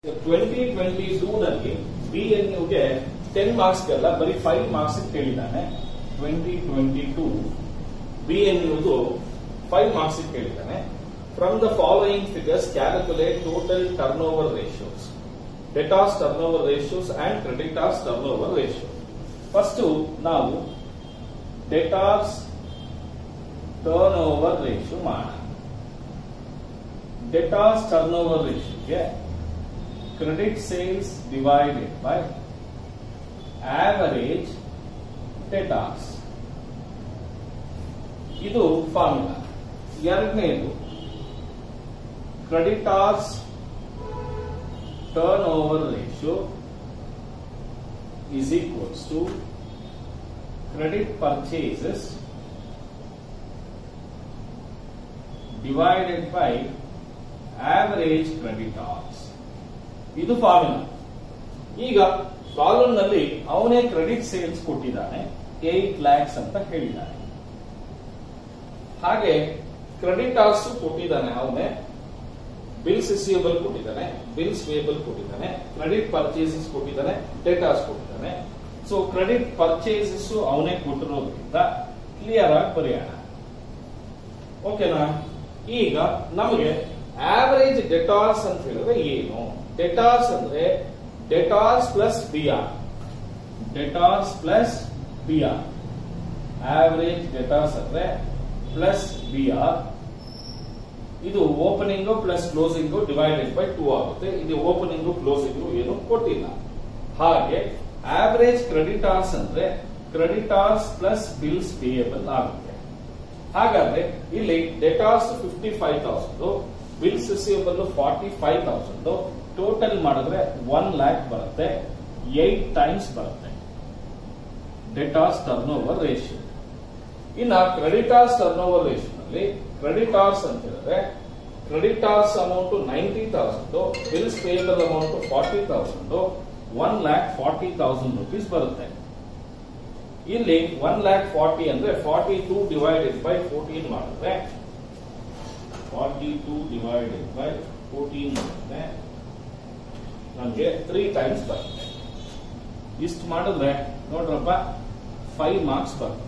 twenty twenty two ನಲ್ಲಿ B N ಯುಗೆ ten marks ಗೆಲ್ಲ ಬರೀ ಫೈವ್ ಮಾರ್ಕ್ಸ್ ಕೇಳಿದ್ದಾನೆ twenty twenty two B N ಯುದು ಫೈವ್ ಮಾರ್ಕ್ಸ್ ಕೇಳಿದ್ದಾನೆ from the following figures calculate total turnover ratios debtors turnover ratios and creditors turnover ratio first ನಾವು debtors turnover ratio ಮಾಡೋಣ debtors turnover ರೇಷಿಯೋಗೆ credit sales divided by average debtors ಇದು formula ಎರಡನೇದು creditors turnover ratio is equals to credit purchases divided by average creditors ಇದು formula ಈಗ problem ನಲ್ಲಿ ಅವನೇ credit sales ಕೊಟ್ಟಿದ್ದಾನೆ eight lakhs ಅಂತ ಹೇಳಿದ್ದಾನೆ ಹಾಗೆ ಕ್ರೆಡಿಟಾರ್ಸ್ ಕೊಟ್ಟಿದ್ದಾನೆ ಅವನೇ ಬಿಲ್ಸ್ ರಿಸೀವಬಲ್ ಕೊಟ್ಟಿದ್ದಾನೆ ಬಿಲ್ಸ್ ವೇಬಲ್ ಕೊಟ್ಟಿದ್ದಾನೆ ಕ್ರೆಡಿಟ್ ಪರ್ಚೇಸಸ್ ಕೊಟ್ಟಿದ್ದಾನೆ ಡೇಟಾಸ್ ಕೊಟ್ಟಿದ್ದಾನೆ ಸೊ ಕ್ರೆಡಿಟ್ ಪರ್ಚೇಸಸ್ ಅವನೇ ಕೊಟ್ಟಿರೋದ್ರಿಂದ ಕ್ಲಿಯರ್ ಆಗಿ ಬರೆಯೋಣ ಓಕೆನಾ ಈಗ ನಮಗೆ ಆವರೇಜ್ ಡೆಟಾರ್ಸ್ ಅಂತ ಹೇಳಿದ್ರೆ ಏನು ಡೆಟಾರ್ಸ್ ಅಂದ್ರೆ debtors plus B R debtors plus B R average debtors ಅಂದ್ರೆ ಪ್ಲಸ್ ಬಿ ಆರ್ ಇದು opening plus closing divided by two ಆಗುತ್ತೆ ಇದು ಓಪನಿಂಗ್ ಕ್ಲೋಸಿಂಗ್ ಏನು ಕೊಟ್ಟಿಲ್ಲ ಹಾಗೆ ಆವರೇಜ್ ಕ್ರೆಡಿಟಾರ್ಸ್ ಅಂದ್ರೆ ಕ್ರೆಡಿಟಾರ್ಸ್ ಪ್ಲಸ್ ಬಿಲ್ಸ್ ಪೇಯಬಲ್ ಆಗುತ್ತೆ ಹಾಗಾದ್ರೆ ಇಲ್ಲಿ debtors fifty five thousand bills receivable forty five thousand total ಮಾಡಿದ್ರೆ ಒನ್ ಲ್ಯಾಕ್ ಬರುತ್ತೆ ಏಟ್ ಟೈಮ್ಸ್ ಬರುತ್ತೆ ಡೆಟಾರ್ಸ್ ಟರ್ನ್ ಓವರ್ ರೇಷಿಯೋ ಇನ್ನ ಕ್ರೆಡಿಟಾರ್ಸ್ ಟರ್ನ್ ಓವರ್ ರೇಷಿಯೋ ನಲ್ಲಿ ಕ್ರೆಡಿಟಾರ್ಸ್ ಅಂತ ಹೇಳಿದ್ರೆ creditors amount ninety thousand bills payable amount forty thousand one lakh forty thousand rupees ಬರುತ್ತೆ ಇಲ್ಲಿ one lakh forty ಅಂದ್ರೆ forty two divided by fourteen ಮಾಡಿದ್ರೆ forty two divided by fourteen ಮಾಡಿದ್ರೆ ನಮಗೆ ತ್ರೀ ಟೈಮ್ಸ್ ಬರುತ್ತೆ ಇಷ್ಟು ಮಾಡಿದ್ರೆ ನೋಡ್ರಪ್ಪ ಫೈವ್ ಮಾರ್ಕ್ಸ್ ಬರುತ್ತೆ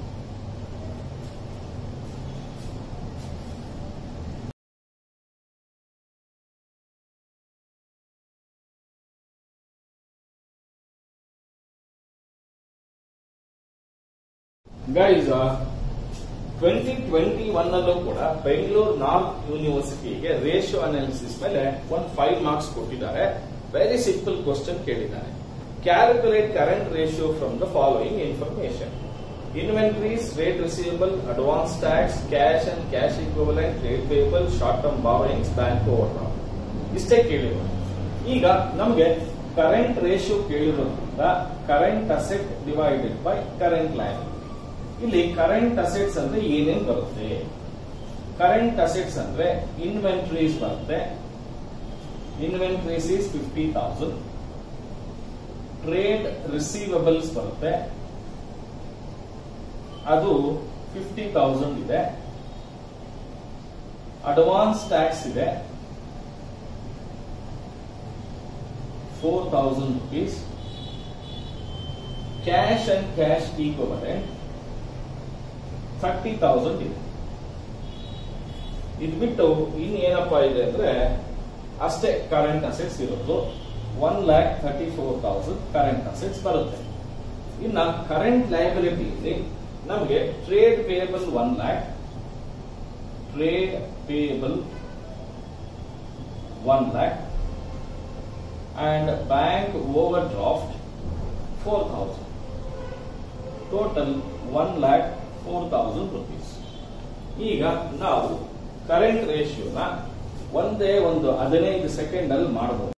ಗೈಸ್ ಟ್ವೆಂಟಿ ಟ್ವೆಂಟಿ ಒನ್ ಅಲ್ಲೂ ಕೂಡ ಬೆಂಗಳೂರು ನಾರ್ತ್ ಯೂನಿವರ್ಸಿಟಿಗೆ ರೇಷಿಯೋ ಅನಾಲಿಸಿಸ್ ಮೇಲೆ ಒಂದು ಫೈವ್ ಮಾರ್ಕ್ಸ್ ಕೊಟ್ಟಿದ್ದಾರೆ ವೆರಿ ಸಿಂಪಲ್ ಕ್ವಶನ್ ಕೇಳಿದ್ದಾರೆ calculate current ratio from the following information inventories trade receivable advance tax cash and cash equivalent trade payable short term borrowings bank over ಇಷ್ಟೇ ಕೇಳಿರೋದು ಈಗ ನಮಗೆ current ratio ಕೇಳಿರೋದ್ರಿಂದ current asset divided by current line ಇಲ್ಲಿ current assets ಅಂದ್ರೆ ಏನೇನ್ ಬರುತ್ತೆ current assets ಅಂದ್ರೆ ಇನ್ವೆಂಟ್ರೀಸ್ ಬರುತ್ತೆ inventories is fifty thousand trade receivables ಬರುತ್ತೆ ಅದು ಫಿಫ್ಟಿ ತೌಸಂಡ್ ಇದೆ ಅಡ್ವಾನ್ಸ್ ಟ್ಯಾಕ್ಸ್ ಇದೆ four thousand rupees cash and cash equivalent thirty thousand ಇದೆ ಇದು ಬಿಟ್ಟು ಇನ್ ಏನಪ್ಪಾ ಇದೆ ಅಂದ್ರೆ ಅಷ್ಟೇ ಕರೆಂಟ್ ಅಸೆಟ್ಸ್ ಇರೋದು one lakh thirty four thousand current assets ಬರುತ್ತೆ ಇನ್ನ ಕರೆಂಟ್ ಲಯಬಿಲಿಟಿಯಲ್ಲಿ ನಮಗೆ trade payable one lakh trade payable one lakh and bank overdraft four thousand total one lakh four thousand rupees ಈಗ ನಾವು ಕರೆಂಟ್ ರೇಷಿಯೋನ ಒಂದೇ ಒಂದು ಹದಿನೈದು ಸೆಕೆಂಡ್ ಅಲ್ಲಿ ಮಾಡಬಹುದು